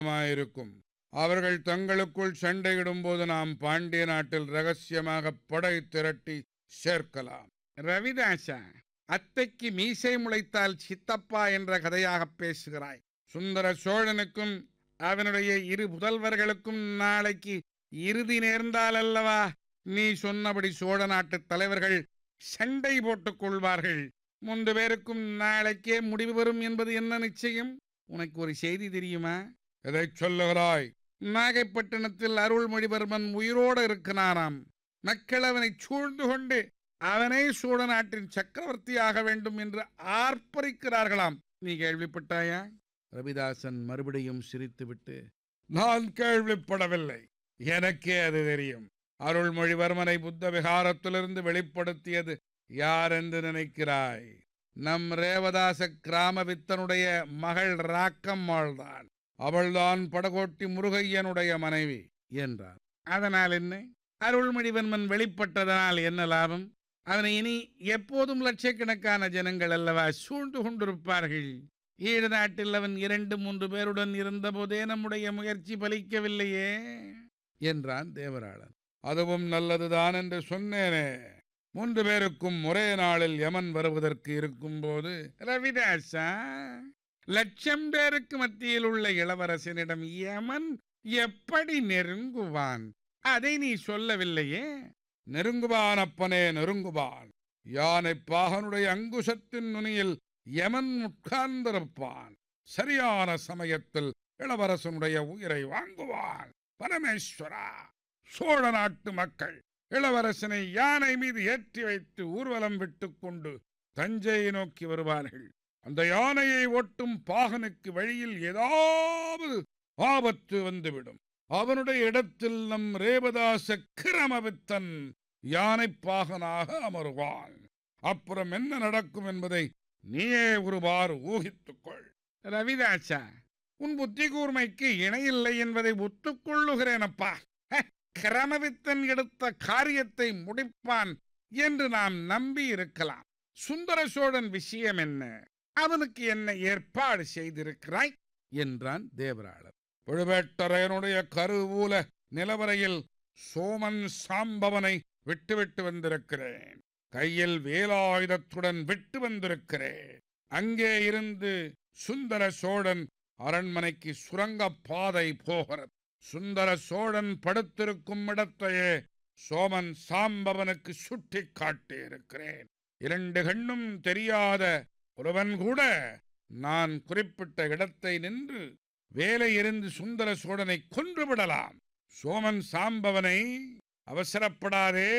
இருக்கும் அவர்கள் தங்களுக்குள் சண்டையிடும்போது நாம் பாண்டிய நாட்டில் ரகசியமாக படை திரட்டி சேர்க்கலாம் ரவிதாசா அத்தைக்கு மீசை முளைத்தால் சித்தப்பா என்ற கதையாக பேசுகிறாய் சுந்தர சோழனுக்கும் அவனுடைய இரு புதல்வர்களுக்கும் நாளைக்கு இறுதி நேர்ந்தால் அல்லவா நீ சொன்னபடி சோழ நாட்டு தலைவர்கள் சண்டை போட்டுக் கொள்வார்கள் மூன்று பேருக்கும் நாளைக்கே முடிவு வரும் என்பது என்ன நிச்சயம் உனக்கு ஒரு செய்தி தெரியுமா எதை சொல்லுகிறாய் நாகைப்பட்டினத்தில் அருள்மொழிவர்மன் உயிரோடு இருக்கிறாராம் மக்கள் அவனை சூழ்ந்து கொண்டு அவனே சோழ நாட்டின் சக்கரவர்த்தியாக வேண்டும் என்று ஆர்ப்பரிக்கிறார்களாம் நீ கேள்விப்பட்டாயா ரவிதாசன் மறுபடியும் சிரித்துவிட்டு நான் கேள்விப்படவில்லை எனக்கே அது தெரியும் அருள்மொழிவர்மனை புத்த விகாரத்திலிருந்து வெளிப்படுத்தியது யார் என்று நினைக்கிறாய் நம் ரேவதாச கிராமவித்தனுடைய மகள் ராக்கம்மாள் தான் அவள்தான் படகோட்டி முருகையனுடைய மனைவி என்றார் அதனால் என்ன அருள்மொழிவர்மன் வெளிப்பட்டதனால் என்ன லாபம் அவனை இனி எப்போதும் லட்சக்கணக்கான ஜனங்கள் அல்லவா சூழ்ந்து கொண்டிருப்பார்கள் ஈழ நாட்டில் அவன் இரண்டு மூன்று பேருடன் இருந்தபோதே நம்முடைய முயற்சி பலிக்கவில்லையே என்றான் தேவராளன் அதுவும் நல்லதுதான் என்று சொன்னேனே மூன்று பேருக்கும் ஒரே நாளில் யமன் வருவதற்கு இருக்கும்போது ரவிதாசா லட்சம் பேருக்கு மத்தியில் உள்ள இளவரசனிடம் யமன் எப்படி நெருங்குவான் அதை நீ சொல்லவில்லையே நெருங்குவான் அப்பனே நெருங்குவான் யானை பாகனுடைய அங்குசத்தின் நுனியில் யமன் உட்கார்ந்திருப்பான் சரியான சமயத்தில் இளவரசனுடைய உயிரை வாங்குவான் பரமேஸ்வரா சோழ நாட்டு மக்கள் இளவரசனை யானை மீது ஏற்றி வைத்து ஊர்வலம் விட்டுக் கொண்டு தஞ்சையை நோக்கி வருவார்கள் அந்த யானையை ஓட்டும் பாகனுக்கு வழியில் ஏதாவது ஆபத்து வந்துவிடும் அவனுடைய இடத்தில் நம் ரேவதாச கிரமவித்தன் யானை பாகனாக அமருவான் அப்புறம் என்ன நடக்கும் என்பதை நீயே ஒருவாறு ஊகித்துக்கொள் ரவிதாசா உன் புத்தி கூர்மைக்கு இணையில்லை என்பதை ஒத்துக்கொள்ளுகிறேனப்பா ஹ, கிரமவித்தன் எடுத்த காரியத்தை முடிப்பான் என்று நாம் நம்பி இருக்கலாம் சுந்தர சோழன் விஷயம் என்ன அவனுக்கு என்ன ஏற்பாடு செய்திருக்கிறாய் என்றான் தேவராளர் பழுவேட்டரையனுடைய கருவூல நிலவரையில் சோமன் சாம்பவனை விட்டுவிட்டு வந்திருக்கிறேன் கையில் வேலாயுதத்துடன் விட்டு வந்திருக்கிறேன் அங்கே இருந்து சுந்தர சோழன் அரண்மனைக்கு சுரங்க பாதை போகிறது சுந்தர சோழன் படுத்திருக்கும் இடத்தையே சோமன் சாம்பவனுக்கு சுட்டி காட்டியிருக்கிறேன் இரண்டு கண்ணும் தெரியாத ஒருவன் கூட நான் குறிப்பிட்ட இடத்தை நின்று வேலை எறிந்து சுந்தர சோழனை கொன்றுவிடலாம் சோமன் சாம்பவனை அவசரப்படாதே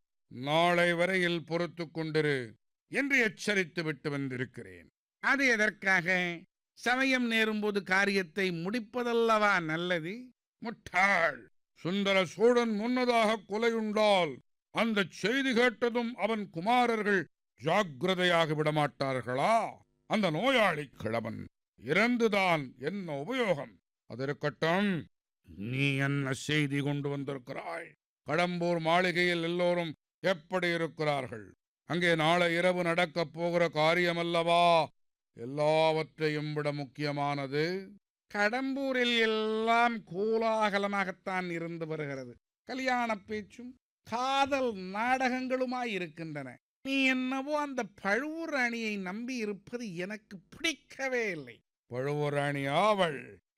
நாளை வரையில் பொறுத்து கொண்டிரு என்று எச்சரித்து விட்டு வந்திருக்கிறேன் அது எதற்காக சமயம் நேரும்போது காரியத்தை முடிப்பதல்லவா நல்லது முட்டாள் சுந்தர சோழன் முன்னதாக கொலையுண்டால் அந்த செய்தி கேட்டதும் அவன் குமாரர்கள் ஜாக்கிரதையாக விடமாட்டார்களா அந்த நோயாளி கிழவன் இறந்துதான் என்ன உபயோகம் அது இருக்கட்டும் நீ என்ன செய்தி கொண்டு வந்திருக்கிறாய் கடம்பூர் மாளிகையில் எல்லோரும் எப்படி இருக்கிறார்கள் அங்கே நாளை இரவு நடக்கப் போகிற காரியமல்லவா எல்லாவற்றையும் விட முக்கியமானது கடம்பூரில் எல்லாம் கோலாகலமாகத்தான் இருந்து வருகிறது கல்யாண பேச்சும் காதல் நாடகங்களுமாய் இருக்கின்றன நீ என்னவோ அந்த பழுவூர் அணியை நம்பி இருப்பது எனக்கு பிடிக்கவே இல்லை பழுவூராணி ஆவள்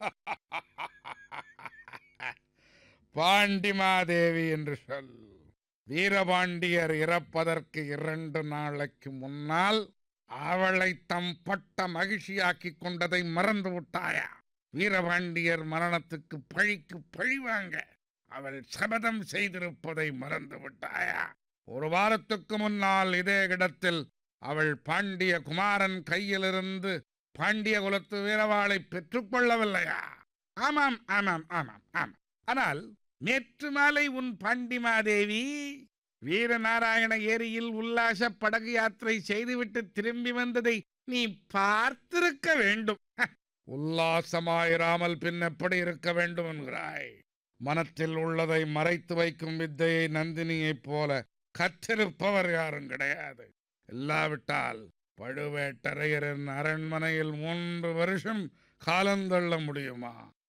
பாண்டிமாதேவி என்று சொல் வீரபாண்டியர் இறப்பதற்கு இரண்டு நாளைக்கு முன்னால் அவளை தம் பட்ட மகிழ்ச்சியாக்கிக் கொண்டதை மறந்து விட்டாயா வீரபாண்டியர் மரணத்துக்கு பழிக்கு பழி வாங்க அவள் சபதம் செய்திருப்பதை மறந்து விட்டாயா ஒரு வாரத்துக்கு முன்னால் இதே இடத்தில் அவள் பாண்டிய குமாரன் கையிலிருந்து பாண்டிய குலத்து வீரவாளை பெற்றுக்கொள்ளவில்லையா ஆமாம் ஆமாம் ஆமாம் ஆமாம் ஆனால் நேற்று மாலை உன் பாண்டிமாதேவி வீரநாராயண ஏரியில் உல்லாச படகு யாத்திரை செய்துவிட்டு திரும்பி வந்ததை நீ பார்த்திருக்க வேண்டும் உல்லாசமாயிராமல் பின் எப்படி இருக்க வேண்டும் என்கிறாய் மனத்தில் உள்ளதை மறைத்து வைக்கும் வித்தையை நந்தினியைப் போல கற்றிருப்பவர் யாரும் கிடையாது இல்லாவிட்டால் பழுவேட்டரையரின் அரண்மனையில் மூன்று வருஷம் காலந்தள்ள முடியுமா